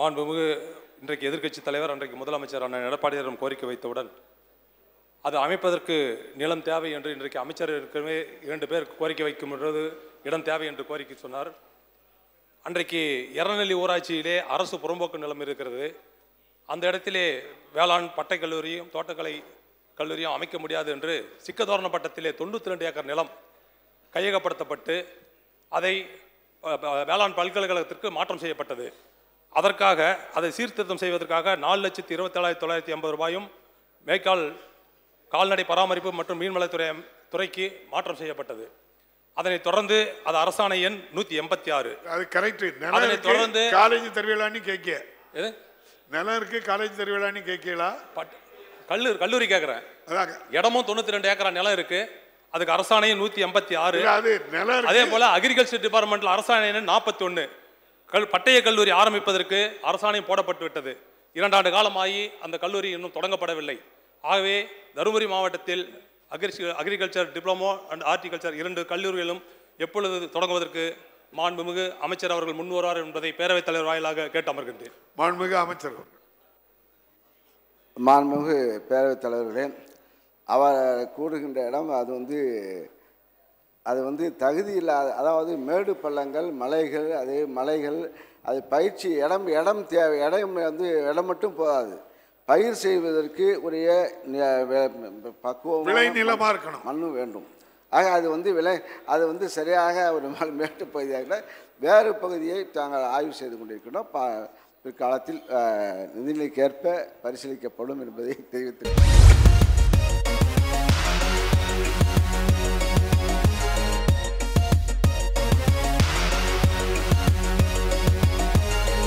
மாண்புமிகு இன்றைக்கு எதிர்க்கட்சித் தலைவர் அன்றைக்கு முதலமைச்சர் அண்ணன் எடப்பாடியாரிடம் கோரிக்கை வைத்தவுடன் அது அமைப்பதற்கு நிலம் தேவை என்று இன்றைக்கு அமைச்சர் ஏற்கனவே இரண்டு பேர் கோரிக்கை வைக்கும் பொழுது இடம் தேவை என்று கோரிக்கை சொன்னார் அன்றைக்கு எரநெல்லி ஊராட்சியிலே அரசு புறம்போக்கு நிலம் இருக்கிறது அந்த இடத்திலே வேளாண் பட்டை கல்லூரியும் தோட்டக்கலை கல்லூரியும் அமைக்க முடியாது என்று சிக்கதோரண பட்டத்திலே தொண்ணூற்றி ரெண்டு ஏக்கர் நிலம் கையகப்படுத்தப்பட்டு அதை அஹ், அஹ், வேளாண் பல்கலைக்கழகத்திற்கு மாற்றம் செய்யப்பட்டது அதற்காக அதை சீர்திருத்தம் செய்வதற்காக நாலு லட்சத்தி இருபத்தேழாயிரத்தி தொள்ளாயிரத்தி ஐம்பது ரூபாயும் மேய்க்கால் கால்நடை பராமரிப்பு மற்றும் மீன்வளத்துறை அம்- துறைக்கு மாற்றம் செய்யப்பட்டது அதனைத் தொடர்ந்து அது அரசாணை எண் நூற்றி எண்பத்தி ஆறு அது கரெக்ட் நிலம் அதனை இருக்கு தொடர்ந்து- காலேஜ் தருவீங்களான்னு கேட்க எது நிலம் இருக்கு காலேஜ் தருவீங்களான்னு கேட்கலா பட் கல்லூரி கல்லூரி கேட்குறேன் அதாங்க இடமும் தொண்ணூற்றி ரெண்டு ஏக்கரா நிலம் இருக்கு அதுக்கு அரசாணையும் நூற்றி எண்பத்தி ஆறு இல்ல, அது நிலம் இருக்கு அதே போல அக்ரிகல்ச்சர் டிபார்ட்மெண்ட்ல அரசாணை நாற்பத்தி ஒன்று கல் பட்டய கல்லூரி ஆரம்பிப்பதற்கு அரசாணை போடப்பட்டு விட்டது இரண்டாண்டு காலமாகி அந்த கல்லூரி இன்னும் தொடங்கப்படவில்லை ஆகவே தருமபுரி மாவட்டத்தில் agri agriculture diploma and horticulture இரண்டு கல்லூரிகளும் எப்பொழுது தொடங்குவதற்கு மாண்புமிகு அமைச்சர் அவர்கள் முன்வருவார் என்பதை பேரவைத் தலைவர் வாயிலாக கேட்டு அமர்கின்றேன் மாண்புமிகு அமைச்சர் அவர்கள். மாண்புமிகு பேரவைத் தலைவர்களே அவர் கூடுகின்ற இடம் அது வந்து அது வந்து தகுதி இல்லாத அதாவது மேடு பள்ளங்கள் மலைகள் அதே மலைகள் அது பயிற்சி இடம் இடம் தேவை இடம் வந்து இடம் மட்டும் போதாது பயிர் செய்வதற்கு உரிய நி- வே- பக்குவம் விளை நிலமா இருக்கணும். மண்ணும் வேண்டும் ஆக அது வந்து விலை அது வந்து சரியாக ஒரு மல் மேட்டு பகுதியாக வேறு பகுதியை தாங்கள் ஆய்வு செய்து கொண்டிருக்கிறோம் பா பிற்காலத்தில் அஹ், நிதிநிலைக்கேற்ப பரிசீலிக்கப்படும் என்பதை தெரிவித்து